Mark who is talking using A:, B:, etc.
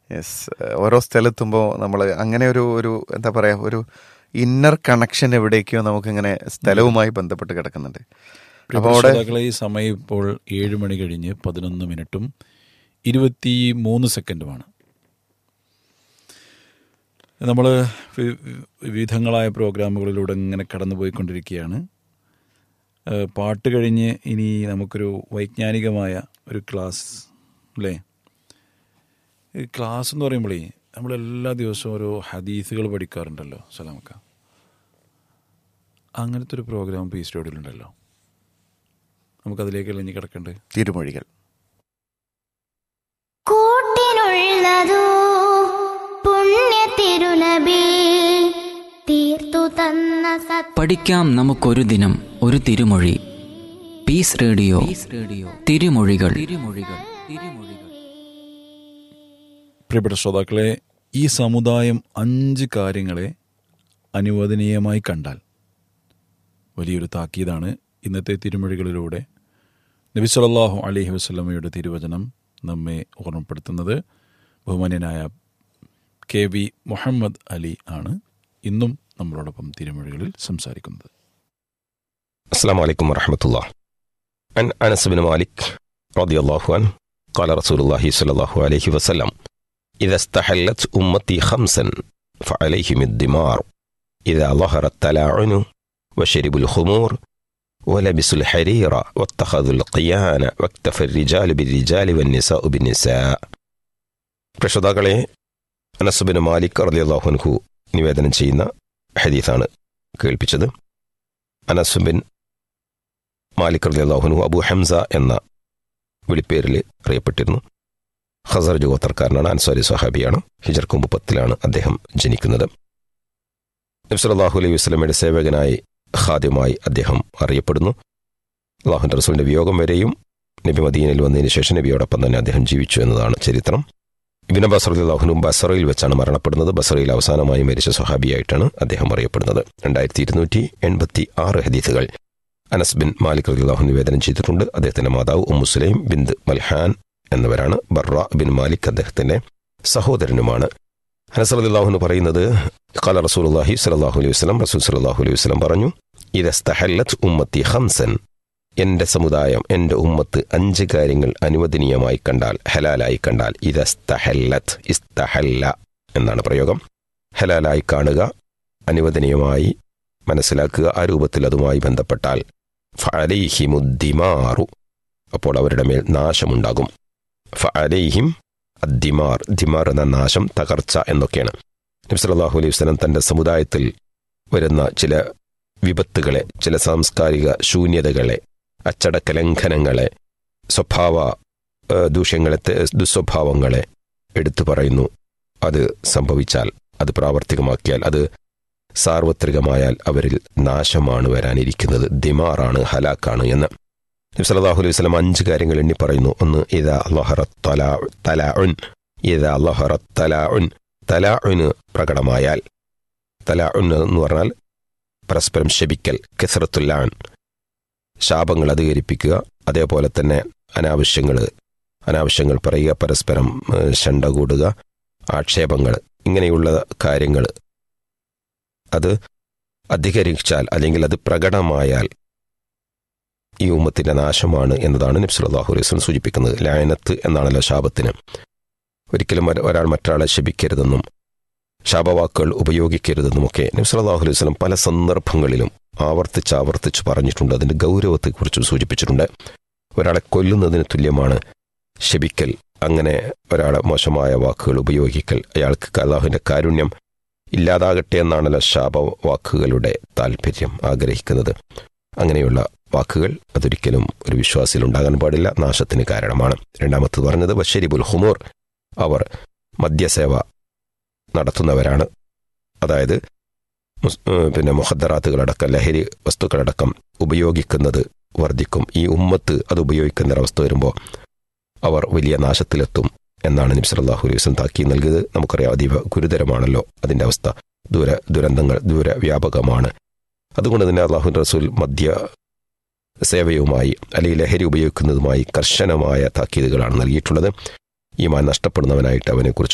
A: yes ഓരോ സ്ഥലത്തുമ്പോൾ നമ്മൾ അങ്ങനെ ഒരു ഒരു എന്താ പറയുക ഒരു ഇന്നർ കണക്ഷൻ എവിടേക്കോ നമുക്കിങ്ങനെ സ്ഥലവുമായി ബന്ധപ്പെട്ട് കിടക്കുന്നുണ്ട് അപ്പോൾ അവിടെ
B: ശ്രോതാക്കളെ ഈ സമയം ഇപ്പോൾ ഏഴ് മണി കഴിഞ്ഞ് പതിനൊന്ന് മിനിറ്റും ഇരുപത്തി മൂന്ന് സെക്കൻഡുമാണ് നമ്മൾ വിവിധങ്ങളായ പ്രോഗ്രാമുകളിലൂടെ ഇങ്ങനെ കടന്നുപോയിക്കൊണ്ടിരിക്കുകയാണ് ഏഹ് പാട്ട് കഴിഞ്ഞ് ഇനി നമുക്കൊരു വൈജ്ഞാനികമായ ഒരു ക്ലാസ് അല്ലേ ഈ ക്ലാസ് എന്ന് പറയുമ്പോഴേ നമ്മൾ എല്ലാ ദിവസവും ഓരോ ഹദീസുകൾ പഠിക്കാറുണ്ടല്ലോ സലാമക്ക അങ്ങനത്തെ ഒരു പ്രോഗ്രാം പി സ്റ്റോഡിയിലുണ്ടല്ലോ നമുക്കതിലേക്ക് ഇനി കിടക്കണ്ടേ
A: തിരുമൊഴികൾ
C: കൂട്ടിനുള്ളതോ പുണ്യ തിരുനബി തീർത്തു തന്ന സത്
D: പഠിക്കാം നമുക്കൊരു ദിനം ഒരു തിരുമൊഴി പീസ് റേഡിയോ റേഡിയോ തിരുമൊഴികൾ തിരുമൊഴികൾ തിരുമൊഴികൾ
B: പ്രിയപ്പെട്ട ശ്രോതാക്കളെ ഈ സമുദായം അഞ്ച് കാര്യങ്ങളെ അനുവദനീയമായി കണ്ടാൽ വലിയൊരു താക്കീതാണ് ഇന്നത്തെ തിരുമൊഴികളിലൂടെ നബി സല്ലല്ലാഹു അലൈഹി വസല്ലമയുടെ തിരുവചനം നമ്മെ ഓർമ്മപ്പെടുത്തുന്നത് ബഹുമാന്യനായ കെ വി മുഹമ്മദ് അലി ആണ് ഇന്നും നമ്മളോടൊപ്പം തിരുമൊഴികളിൽ സംസാരിക്കുന്നത്
E: السلام عليكم ورحمة الله عن أنس بن مالك رضي الله عنه قال رسول الله صلى الله عليه وسلم إذا استحلت أمتي خمسا فعليهم الدمار إذا ظهر التلاعن وشربوا الخمور ولبسوا الحرير واتخذوا القيان واكتفى الرجال بالرجال والنساء بالنساء പ്രശ്രോതാക്കളെ അനസുബിന് മാലിക് റളിയല്ലാഹു അൻഹു നിവേദനം ചെയ്യുന്ന ഹദീസാണ് കേൾപ്പിച്ചത് അനസുബിൻ മാലിക് റളിയല്ലാഹുനു അബു ഹംസ എന്ന വിളിപ്പേരിൽ അറിയപ്പെട്ടിരുന്നു ഖസർ ഗോത്രക്കാരനാണ് അൻസാരി സ്വഹാബിയാണ് ഹിജർ കുമ്പ് പത്തിലാണ് അദ്ദേഹം ജനിക്കുന്നത് നബ്സലാഹു അലൈഹി വസ്ലമയുടെ സേവകനായി ഖാദ്യമായി അദ്ദേഹം അറിയപ്പെടുന്നു അള്ളാഹുൻ്റെ റസൂലിൻ്റെ വിയോഗം വരെയും നബി മദീനയിൽ വന്നതിന് ശേഷം നബിയോടൊപ്പം തന്നെ അദ്ദേഹം ജീവിച്ചു എന്നതാണ് ചരിത്രം ഇബിൻ അബ്ബാസ് റളിയല്ലാഹുനും ബസറയിൽ വെച്ചാണ് മരണപ്പെടുന്നത് ബസറയിൽ അവസാനമായി മരിച്ച സ്വഹാബിയായിട്ടാണ് അദ്ദേഹം അറിയപ്പെടുന്നത് രണ്ടായിരത്തി ഇരുന്നൂറ്റി എൺപത്തി ആറ് ഹദീസുകൾ അനസ് ബിൻ മാലിക് റളിയല്ലാഹു നിവേദനം ചെയ്തിട്ടുണ്ട് അദ്ദേഹത്തിന്റെ മാതാവ് ഉമ്മുസ്ലൈം ബിന്ദ് മൽഹാൻ എന്നിവരാണ് ബർറ ബിൻ മാലിക് അദ്ദേഹത്തിന്റെ സഹോദരനുമാണ് അനസ് റളിയല്ലാഹു പറയുന്നത് ഖാല റസൂലുള്ളാഹി സ്വല്ലല്ലാഹു അലൈഹി വസല്ലം റസൂൽ സ്വല്ലല്ലാഹു അലൈഹി വസല്ലം പറഞ്ഞു ഇദസ്തഹല്ലത് ഉമ്മത്തി ഖംസൻ എന്റെ സമുദായം എന്റെ ഉമ്മത്ത് അഞ്ച് കാര്യങ്ങൾ അനുവദനീയമായി കണ്ടാൽ ഹലാലായി കണ്ടാൽ ഇദസ്തഹല്ലത് ഇസ്തഹല്ല എന്നാണ് പ്രയോഗം ഹലാലായി കാണുക അനുവദനീയമായി മനസ്സിലാക്കുക ആ രൂപത്തിൽ അതുമായി ബന്ധപ്പെട്ടാൽ ഫഅലൈഹിമുദ്ദിമാറു അപ്പോൾ അവരുടെ മേൽ നാശമുണ്ടാകും ഫഅലൈഹിം അദ്ദിമാർ ദിമാർ എന്ന നാശം തകർച്ച എന്നൊക്കെയാണ് നബി സല്ലല്ലാഹു അലൈഹി വസല്ലം തന്റെ സമുദായത്തിൽ വരുന്ന ചില വിപത്തുകളെ ചില സാംസ്കാരിക ശൂന്യതകളെ അച്ചടക്ക ലംഘനങ്ങളെ സ്വഭാവ ഏഹ്, ദൂഷ്യങ്ങളെ തെ- ദുസ്വഭാവങ്ങളെ എടുത്തു പറയുന്നു അത് സംഭവിച്ചാൽ അത് പ്രാവർത്തികമാക്കിയാൽ അത് സാർവത്രികമായാൽ അവരിൽ നാശമാണ് വരാനിരിക്കുന്നത് ദിമാറാണ് ഹലാക്കാണ് എന്ന് നബി സല്ലല്ലാഹു അലൈഹി വസല്ലം അഞ്ച് കാര്യങ്ങൾ എണ്ണി പറയുന്നു ഒന്ന് ഇതാ ലഹറ തലാ തലാഉൻ ഇതാ ലഹറ തലാഉൻ തലാഉന് പ്രകടമായാൽ തലാഉൻ എന്ന് പറഞ്ഞാൽ പരസ്പരം ശപിക്കൽ കെസറത്തുല്ലാൻ ശാപങ്ങൾ അധികരിപ്പിക്കുക അതേപോലെ തന്നെ അനാവശ്യങ്ങൾ അനാവശ്യങ്ങൾ പറയുക പരസ്പരം ഏഹ്, ശണ്ട കൂടുക ആക്ഷേപങ്ങൾ ഇങ്ങനെയുള്ള കാര്യങ്ങൾ അത് അധികരിച്ചാൽ അല്ലെങ്കിൽ അത് പ്രകടമായാൽ ഈ ഉമ്മത്തിന്റെ നാശമാണ് എന്നതാണ് നബ്സുല്ലാഹു അലൈഹി വസല്ലം സൂചിപ്പിക്കുന്നത് ലായനത്ത് എന്നാണല്ലോ ശാപത്തിന് ഒരിക്കലും ഒര- ഒരാൾ മറ്റൊരാളെ ശപിക്കരുതെന്നും ശാപവാക്കുകൾ ഉപയോഗിക്കരുതെന്നുമൊക്കെ നബ്സുല്ലാഹു അലൈഹി വസല്ലം പല സന്ദർഭങ്ങളിലും ആവർത്തിച്ച് ആവർത്തിച്ച് പറഞ്ഞിട്ടുണ്ട് അതിന്റെ ഗൗരവത്തെക്കുറിച്ച് സൂചിപ്പിച്ചിട്ടുണ്ട് ഒരാളെ കൊല്ലുന്നതിന് തുല്യമാണ് ശപിക്കൽ അങ്ങനെ ഒരാളെ മോശമായ വാക്കുകൾ ഉപയോഗിക്കൽ അയാൾക്ക് അള്ളാഹുവിന്റെ കാരുണ്യം ഇല്ലാതാകട്ടെ എന്നാണല്ലോ ശാപവാക്കുകളുടെ താല്പര്യം ആഗ്രഹിക്കുന്നത് അങ്ങനെയുള്ള വാക്കുകൾ അതൊരിക്കലും ഒരു വിശ്വാസിയിൽ ഉണ്ടാകാൻ പാടില്ല നാശത്തിന് കാരണമാണ് രണ്ടാമത്തത് പറഞ്ഞത് ബഷരിബുൽ ഹുമൂർ അവർ മദ്യസേവ നടത്തുന്നവരാണ് അതായത് മുസ്- ഏഹ് പിന്നെ മുഖദ്ദറാത്തുകളടക്കം ലഹരി വസ്തുക്കളടക്കം ഉപയോഗിക്കുന്നത് വർദ്ധിക്കും ഈ ഉമ്മത്ത് അത് ഉപയോഗിക്കുന്ന ഒരവസ്ഥ വരുമ്പോൾ അവർ വലിയ നാശത്തിലെത്തും എന്നാണ് നബി സല്ലല്ലാഹു അലൈഹി വസല്ലം താക്കി നൽകിയത് നമുക്കറിയാം അതീവ ഗുരുതരമാണല്ലോ അതിന്റെ അവസ്ഥ ദൂര ദുരന്തങ്ങൾ ദൂരവ്യാപകമാണ് അതുകൊണ്ട് തന്നെ അള്ളാഹു റസൂൽ മദ്യ സേവയുമായി അല്ലെങ്കിൽ ലഹരി ഉപയോഗിക്കുന്നതുമായി കർശനമായ താക്കീതുകളാണ് നൽകിയിട്ടുള്ളത് ഈമാൻ നഷ്ടപ്പെടുന്നവനായിട്ട് അവനെക്കുറിച്ച്